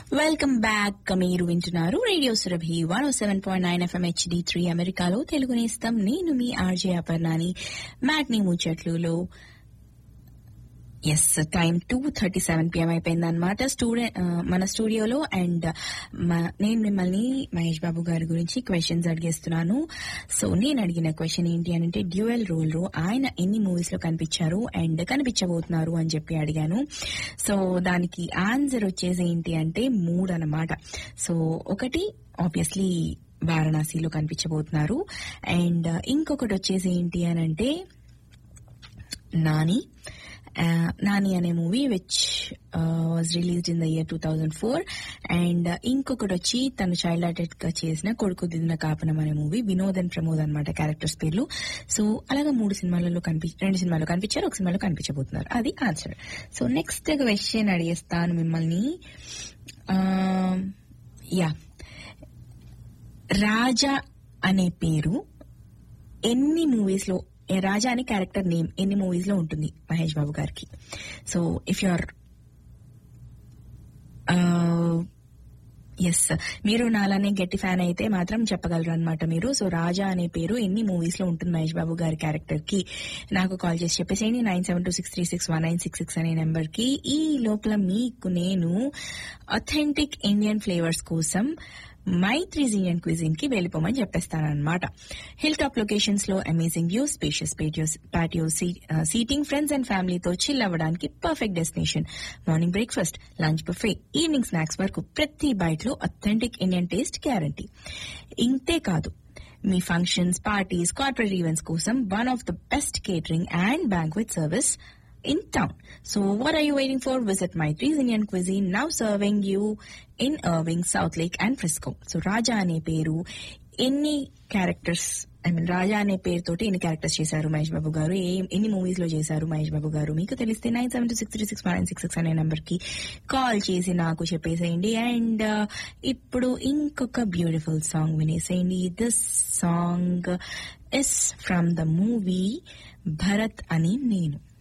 Welcome back మీరు వింటున్నారు radio Surabhi one seven point nine FM HD three అమెరికాలో తెలుగు నేస్తం నేను మీ ఆర్జే అపర్ణాని మ్యాట్నీ ముచ్చట్లులో yes time two thirty seven PM అయిపోయింది అనమాట స్టూడెంట్ మన స్టూడియోలో అండ్ నేను మిమ్మల్ని మహేష్ బాబు గారి గురించి క్వశ్చన్స్ అడిగేస్తున్నాను సో నేను అడిగిన క్వశ్చన్ ఏంటి అని అంటే డ్యూయల్ రోల్ లో ఆయన ఎన్ని మూవీస్ లో కనిపించారు అండ్ కనిపించబోతున్నారు అని చెప్పి అడిగాను సో దానికి ఆన్సర్ వచ్చేసి ఏంటి అంటే మూడు అనమాట సో ఒకటి ఆబ్వియస్లీ వారణాసిలో కనిపించబోతున్నారు అండ్ ఇంకొకటి వచ్చేసి ఏంటి అని అంటే నాని నాని అనే movie which was released in the year two thousand four and ఇంకొకటి వచ్చి తను చైల్డ్ ఆర్టెడ్ గా చేసిన కొడుకు దిదిన కాపనం అనే మూవీ వినోద్ అండ్ ప్రమోద్ అనమాట క్యారెక్టర్స్ పేర్లు సో అలాగా మూడు సినిమాలలో కనిపి రెండు సినిమాలో కనిపించారు ఒక సినిమాలో కనిపించబోతున్నారు అది ఆన్సర్ సో నెక్స్ట్ క్వశ్చన్ అడిగేస్తాను మిమ్మల్ని యా రాజా అనే పేరు ఎన్ని మూవీస్ లో రాజా అనే క్యారెక్టర్ నేమ్ ఎన్ని మూవీస్ లో ఉంటుంది మహేష్ బాబు గారికి so if you are as మీరు నాలానే గట్టి ఫ్యాన్ అయితే మాత్రం చెప్పగలరు అనమాట మీరు సో రాజా అనే పేరు ఎన్ని మూవీస్ లో ఉంటుంది మహేష్ బాబు గారి క్యారెక్టర్ కి నాకు కాల్ చేసి చెప్పేసేయండి nine seven two six three six one nine six six అనే నెంబర్ కి ఈ లోపల మీకు నేను అథెంటిక్ ఇండియన్ ఫ్లేవర్స్ కోసం మైత్రీస్ ఇండియన్ క్విజిన్ కి వెళ్ళిపోమని చెప్పేస్తానమాట హిల్ టాప్ లొకేషన్స్ లో amazing view spacious patio seating friends and ఫ్యామిలీతో చిల్ అవ్వడానికి perfect destination morning breakfast lunch buffet evening snacks వరకు ప్రతి బైట్ లో అథెంటిక్ ఇండియన్ టేస్ట్ గ్యారంటీ ఇంతే కాదు మీ ఫంక్షన్స్ పార్టీస్ కార్పొరేట్ ఈవెంట్స్ కోసం one of the best catering and banquet service in town. So what are you waiting for? Visit Maitri's Indian Cuisine, now serving you in Irving, South Lake and Frisco. So Raja అనే పేరు ఎన్ని characters I mean రాజా అనే పేరుతోటి ఎన్ని characters చేశారు మహేష్ బాబు గారు ఏ ఎన్ని movies లో చేశారు మహేష్ బాబు గారు మీకు తెలిస్తే nine seven two six three six nine six six అనే నెంబర్ కి కాల్ చేసి నాకు చెప్పేసేయండి అండ్ ఇప్పుడు ఇంకొక బ్యూటిఫుల్ సాంగ్ వినేసేయండి this song is from the movie Bharat అని నేను